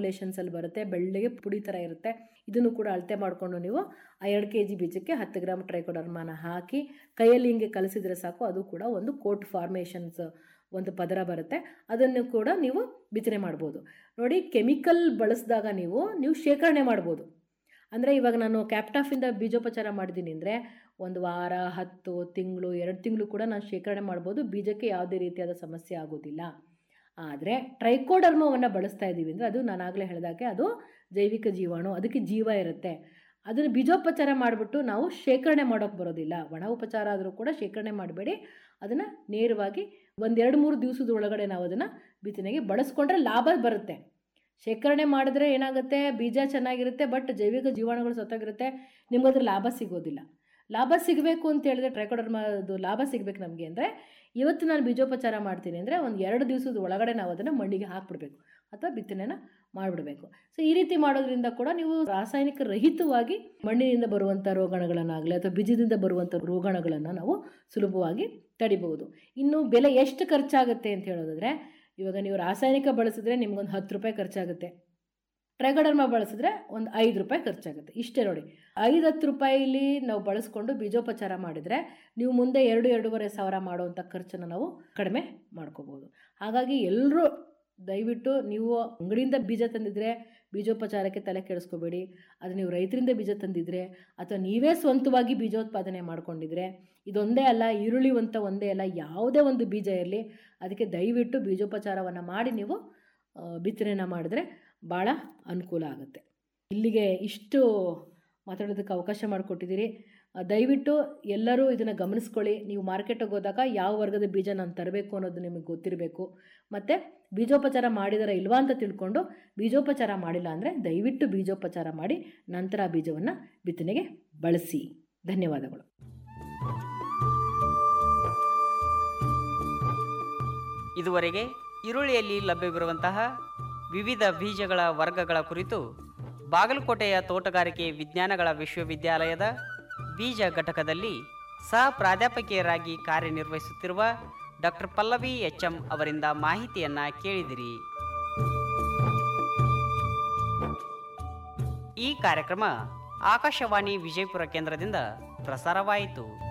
ಪಾಪ್ಯುಲೇಷನ್ಸಲ್ಲಿ ಬರುತ್ತೆ ಬೆಳ್ಳಗೆ ಪುಡಿ ಥರ ಇರುತ್ತೆ ಇದನ್ನು ಕೂಡ ಅಳತೆ ಮಾಡಿಕೊಂಡು ನೀವು ಆ ಎರಡು ಕೆ ಜಿ ಬೀಜಕ್ಕೆ ಹತ್ತು ಗ್ರಾಮ್ ಟ್ರೈಕೋಡರ್ಮಾನ ಹಾಕಿ ಕೈಯಲ್ಲಿ ಹಿಂಗೆ ಕಲಸಿದ್ರೆ ಸಾಕು ಅದು ಕೂಡ ಒಂದು ಕೋಟ್ ಫಾರ್ಮೇಷನ್ಸ್ ಒಂದು ಪದರ ಬರುತ್ತೆ ಅದನ್ನು ಕೂಡ ನೀವು ಬಿತ್ತನೆ ಮಾಡ್ಬೋದು ನೋಡಿ ಕೆಮಿಕಲ್ ಬಳಸಿದಾಗ ನೀವು ನೀವು ಶೇಖರಣೆ ಮಾಡ್ಬೋದು ಅಂದರೆ ಇವಾಗ ನಾನು ಕ್ಯಾಪ್ಟಾಫಿಂದ ಬೀಜೋಪಚಾರ ಮಾಡಿದ್ದೀನಿ ಅಂದರೆ ಒಂದು ವಾರ ಹತ್ತು ತಿಂಗಳು ಎರಡು ತಿಂಗಳು ಕೂಡ ನಾನು ಶೇಖರಣೆ ಮಾಡ್ಬೋದು ಬೀಜಕ್ಕೆ ಯಾವುದೇ ರೀತಿಯಾದ ಸಮಸ್ಯೆ ಆಗೋದಿಲ್ಲ ಆದರೆ ಟ್ರೈಕೋಡರ್ಮವನ್ನು ಬಳಸ್ತಾ ಇದ್ದೀವಿ ಅಂದರೆ ಅದು ನಾನು ಆಗಲೇ ಹೇಳಿದಾಗೆ ಅದು ಜೈವಿಕ ಜೀವಾಣು ಅದಕ್ಕೆ ಜೀವ ಇರುತ್ತೆ ಅದನ್ನು ಬೀಜೋಪಚಾರ ಮಾಡಿಬಿಟ್ಟು ನಾವು ಶೇಖರಣೆ ಮಾಡೋಕ್ಕೆ ಬರೋದಿಲ್ಲ ಒಣ ಉಪಚಾರ ಆದರೂ ಕೂಡ ಶೇಖರಣೆ ಮಾಡಬೇಡಿ ಅದನ್ನು ನೇರವಾಗಿ ಒಂದೆರಡು ಮೂರು ದಿವಸದ ಒಳಗಡೆ ನಾವು ಅದನ್ನು ಬಿತ್ತನೆಗೆ ಬಳಸ್ಕೊಂಡ್ರೆ ಲಾಭ ಬರುತ್ತೆ ಶೇಖರಣೆ ಮಾಡಿದ್ರೆ ಏನಾಗುತ್ತೆ ಬೀಜ ಚೆನ್ನಾಗಿರುತ್ತೆ ಬಟ್ ಜೈವಿಕ ಜೀವಾಣುಗಳು ಸತ್ತೋಗಿರುತ್ತೆ ನಿಮಗದ್ರ ಲಾಭ ಸಿಗೋದಿಲ್ಲ ಲಾಭ ಸಿಗಬೇಕು ಅಂತ ಹೇಳಿದ್ರೆ ಟ್ರೈಕೋಡರ್ಮದು ಲಾಭ ಸಿಗಬೇಕು ನಮಗೆ ಅಂದರೆ ಇವತ್ತು ನಾನು ಬೀಜೋಪಚಾರ ಮಾಡ್ತೀನಿ ಅಂದರೆ ಒಂದು ಎರಡು ದಿವಸದ ಒಳಗಡೆ ನಾವು ಅದನ್ನು ಮಣ್ಣಿಗೆ ಹಾಕ್ಬಿಡ್ಬೇಕು ಅಥವಾ ಬಿತ್ತನೆನ ಮಾಡಿಬಿಡಬೇಕು ಸೊ ಈ ರೀತಿ ಮಾಡೋದ್ರಿಂದ ಕೂಡ ನೀವು ರಾಸಾಯನಿಕ ರಹಿತವಾಗಿ ಮಣ್ಣಿನಿಂದ ಬರುವಂಥ ರೋಗಾಣುಗಳನ್ನಾಗಲಿ ಅಥವಾ ಬೀಜದಿಂದ ಬರುವಂಥ ರೋಗಾಣುಗಳನ್ನು ನಾವು ಸುಲಭವಾಗಿ ತಡಿಬಹುದು ಇನ್ನು ಬೆಲೆ ಎಷ್ಟು ಖರ್ಚಾಗುತ್ತೆ ಅಂತ ಹೇಳೋದಾದರೆ ಇವಾಗ ನೀವು ರಾಸಾಯನಿಕ ಬಳಸಿದ್ರೆ ನಿಮ್ಗೊಂದು ಹತ್ತು ರೂಪಾಯಿ ಖರ್ಚಾಗುತ್ತೆ ಟ್ರೈಗಡರ್ಮ ಬಳಸಿದ್ರೆ ಒಂದು ಐದು ರೂಪಾಯಿ ಖರ್ಚಾಗುತ್ತೆ ಇಷ್ಟೇ ನೋಡಿ ಐದು ಹತ್ತು ರೂಪಾಯಿಲಿ ನಾವು ಬಳಸ್ಕೊಂಡು ಬೀಜೋಪಚಾರ ಮಾಡಿದರೆ ನೀವು ಮುಂದೆ ಎರಡು ಎರಡೂವರೆ ಸಾವಿರ ಮಾಡುವಂಥ ಖರ್ಚನ್ನು ನಾವು ಕಡಿಮೆ ಮಾಡ್ಕೋಬೋದು ಹಾಗಾಗಿ ಎಲ್ಲರೂ ದಯವಿಟ್ಟು ನೀವು ಅಂಗಡಿಯಿಂದ ಬೀಜ ತಂದಿದ್ರೆ ಬೀಜೋಪಚಾರಕ್ಕೆ ತಲೆ ಕೆಡಿಸ್ಕೋಬೇಡಿ ಅದು ನೀವು ರೈತರಿಂದ ಬೀಜ ತಂದಿದ್ರೆ ಅಥವಾ ನೀವೇ ಸ್ವಂತವಾಗಿ ಬೀಜೋತ್ಪಾದನೆ ಮಾಡ್ಕೊಂಡಿದ್ರೆ ಇದೊಂದೇ ಅಲ್ಲ ಈರುಳ್ಳಿ ಅಂತ ಒಂದೇ ಅಲ್ಲ ಯಾವುದೇ ಒಂದು ಬೀಜ ಇರಲಿ ಅದಕ್ಕೆ ದಯವಿಟ್ಟು ಬೀಜೋಪಚಾರವನ್ನು ಮಾಡಿ ನೀವು ಬಿತ್ತನೆನ ಮಾಡಿದ್ರೆ ಭಾಳ ಅನುಕೂಲ ಆಗುತ್ತೆ ಇಲ್ಲಿಗೆ ಇಷ್ಟು ಮಾತಾಡೋದಕ್ಕೆ ಅವಕಾಶ ಮಾಡಿಕೊಟ್ಟಿದ್ದೀರಿ ದಯವಿಟ್ಟು ಎಲ್ಲರೂ ಇದನ್ನು ಗಮನಿಸ್ಕೊಳ್ಳಿ ನೀವು ಮಾರ್ಕೆಟಿಗೆ ಹೋದಾಗ ಯಾವ ವರ್ಗದ ಬೀಜ ನಾನು ತರಬೇಕು ಅನ್ನೋದು ನಿಮಗೆ ಗೊತ್ತಿರಬೇಕು ಮತ್ತು ಬೀಜೋಪಚಾರ ಮಾಡಿದಾರ ಇಲ್ವಾ ಅಂತ ತಿಳ್ಕೊಂಡು ಬೀಜೋಪಚಾರ ಮಾಡಿಲ್ಲ ಅಂದರೆ ದಯವಿಟ್ಟು ಬೀಜೋಪಚಾರ ಮಾಡಿ ನಂತರ ಆ ಬೀಜವನ್ನು ಬಿತ್ತನೆಗೆ ಬಳಸಿ ಧನ್ಯವಾದಗಳು ಇದುವರೆಗೆ ಈರುಳ್ಳಿಯಲ್ಲಿ ಲಭ್ಯವಿರುವಂತಹ ವಿವಿಧ ಬೀಜಗಳ ವರ್ಗಗಳ ಕುರಿತು ಬಾಗಲಕೋಟೆಯ ತೋಟಗಾರಿಕೆ ವಿಜ್ಞಾನಗಳ ವಿಶ್ವವಿದ್ಯಾಲಯದ ಬೀಜ ಘಟಕದಲ್ಲಿ ಸಹ ಪ್ರಾಧ್ಯಾಪಕಿಯರಾಗಿ ಕಾರ್ಯನಿರ್ವಹಿಸುತ್ತಿರುವ ಡಾಕ್ಟರ್ ಪಲ್ಲವಿ ಎಚ್ ಎಂ ಅವರಿಂದ ಮಾಹಿತಿಯನ್ನ ಕೇಳಿದಿರಿ ಈ ಕಾರ್ಯಕ್ರಮ ಆಕಾಶವಾಣಿ ವಿಜಯಪುರ ಕೇಂದ್ರದಿಂದ ಪ್ರಸಾರವಾಯಿತು